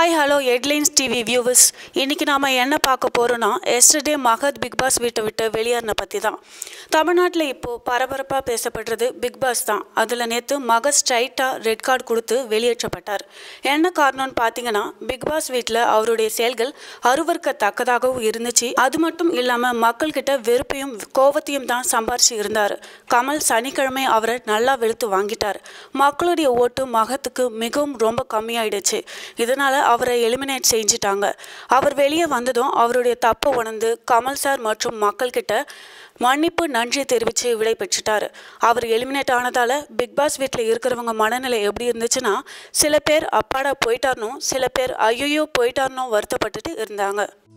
hi hello headlines TV viewers இன்றைக்கி நாம் என்ன பார்க்க போகிறோன்னா எஸ்டர்டே மகத் பிக் பாஸ் வீட்டை விட்டு வெளியேறின பற்றி தான் தமிழ்நாட்டில் இப்போது பரபரப்பாக பேசப்படுறது பிக் பாஸ் தான் அதில் நேற்று மகத் ஸ்ட்ரைட்டாக ரெட் கார்டு கொடுத்து வெளியேற்றப்பட்டார் என்ன காரணம்னு பார்த்தீங்கன்னா பிக் பாஸ் வீட்டில் அவருடைய செயல்கள் அருவருக்கத்தக்கதாகவும் இருந்துச்சு அது மட்டும் இல்லாமல் மக்கள்கிட்ட வெறுப்பையும் கோபத்தையும் தான் சம்பாரிச்சு இருந்தார் கமல் சனிக்கிழமை அவரை நல்லா வெளுத்து வாங்கிட்டார் மக்களுடைய ஓட்டு மகத்துக்கு மிகவும் ரொம்ப கம்மியாயிடுச்சு இதனால் அவரை எலிமினேட் செஞ்சிட்டாங்க அவர் வெளியே வந்ததும் அவருடைய தப்பை உணர்ந்து கமல் சார் மற்றும் மக்கள்கிட்ட மன்னிப்பு நன்றி தெரிவித்து விடை பெற்றுட்டார் அவர் எலிமினேட் ஆனதால் பிக் பாஸ் வீட்டில் இருக்கிறவங்க மனநிலை எப்படி இருந்துச்சுன்னா சில பேர் அப்பாடா போயிட்டார்னும் சில பேர் ஐயோ போயிட்டார்னும் வருத்தப்பட்டுட்டு இருந்தாங்க